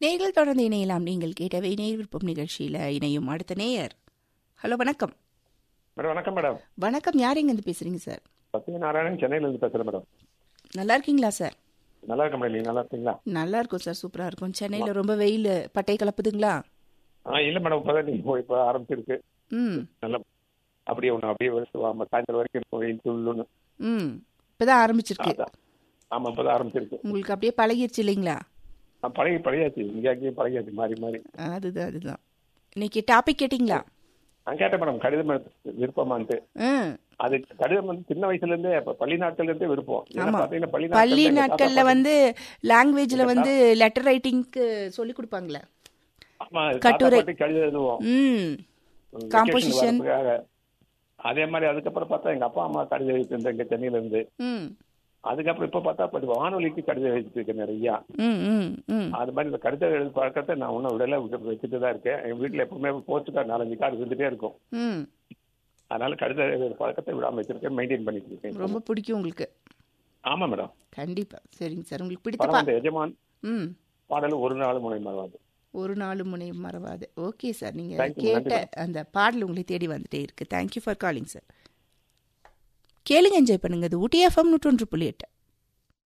நேர்கள் தொடர்ந்து இணையலாம் நீங்கள் கேட்டவை நேர் விருப்பம் நிகழ்ச்சியில இணையும் அடுத்த நேயர் ஹலோ வணக்கம் மேடம் வணக்கம் மேடம் வணக்கம் யார் எங்கேருந்து பேசுறீங்க சார் சத்ய நாராயணன் சென்னையில இருந்து பேசுறேன் மேடம் நல்லா இருக்கீங்களா சார் நல்லா இருக்க மேடம் நீங்க நல்லா இருக்கீங்களா நல்லா இருக்கும் சார் சூப்பரா இருக்கும் சென்னையில ரொம்ப வெயில் பட்டை கலப்புதுங்களா ஆ இல்ல மேடம் இப்பதான் நீங்க போய் இப்ப ஆரம்பிச்சிருக்கு ம் நல்லா அப்படியே ஒண்ணு அப்படியே வருஷம் ஆமா சாயந்தரம் வரைக்கும் இருக்கும் வெயில் துள்ளுன்னு ம் இப்பதான் ஆரம்பிச்சிருக்கு அதான். ஆமா இப்பதான் ஆரம்பிச்சிருக்கு உங்களுக்கு அப்படியே பழகிருச்சு இல்லைங்களா ஆ, பழகி பழகியாச்சு இங்க அங்கேயும் பழகியாச்சு மாறி மாறி அதுதான் அதுதான் இன்னைக்கு டாபிக் கேட்டிங்களா நான் கேட்டேன் மேடம் கடிதம் எழுத விருப்பமான்ட்டு ம் அது கடிதம் வந்து சின்ன வயசுல இருந்தே இப்ப பள்ளி நாட்கள்ல இருந்தே விருப்பம் ஏன்னா ஆமா. பாத்தீங்கன்னா பள்ளி பள்ளி நாட்கள்ல எங்க நாட்கள்ல தாத்தா வந்து லாங்குவேஜ்ல வந்து லெட்டர் ரைட்டிங்க்கு சொல்லி கொடுப்பாங்களே பாட்டி- ஆமா தாத்தா கட்டுரை. பாட்டி கடிதம் எழுதுவோம் ம் vacation Composition. வரதுக்காக. அதே மாதிரி அதுக்கப்புறம் பார்த்தா எங்க அப்பா அம்மா கடிதம் எழுதிட்டு இங்க சென்னையில இருந்து ம் அதுக்கப்புறம் இப்ப பார்த்தா இப்ப வானொலிக்கு கடிதம் எழுதிட்டு இருக்கேன் நிறைய ம் ம் ம் அது மாதிரி இந்த கடிதம் எழுதி பழக்கத்தை நான் ஒன்றும் விடல விட்டு வச்சுட்டு தான் இருக்கேன் எங்க வீட்டுல எப்பவுமே போஸ்ட் கார்டு நாலஞ்சு கார்டு இருந்துட்டே இருக்கும் ம் அதனால கடிதம் எழுதுற பழக்கத்தை விடாம வச்சிருக்கேன் மெயின்டைன் பண்ணிட்டு இருக்கேன் ரொம்ப பிடிக்கும் உங்களுக்கு ஆமா மேடம் கண்டிப்பா சரிங்க சார் உங்களுக்கு பிடித்த படம் பா இந்த எஜமான் ம் பாடல் ஒரு நாள் முனை மறவாது ஒரு நாளும் முனை மறவாது ஓகே சார் நீங்க Thank you, கேட்ட நன்றி, அந்த பாடல் உங்களை தேடி வந்துட்டே இருக்கு தேங்க்யூ ஃபார் காலிங் சார் கேளுங்க என்ஜாய் பண்ணுங்க இது ஊட்டி எஃப்எம் நூற்றொன்று புள்ளி எட்டு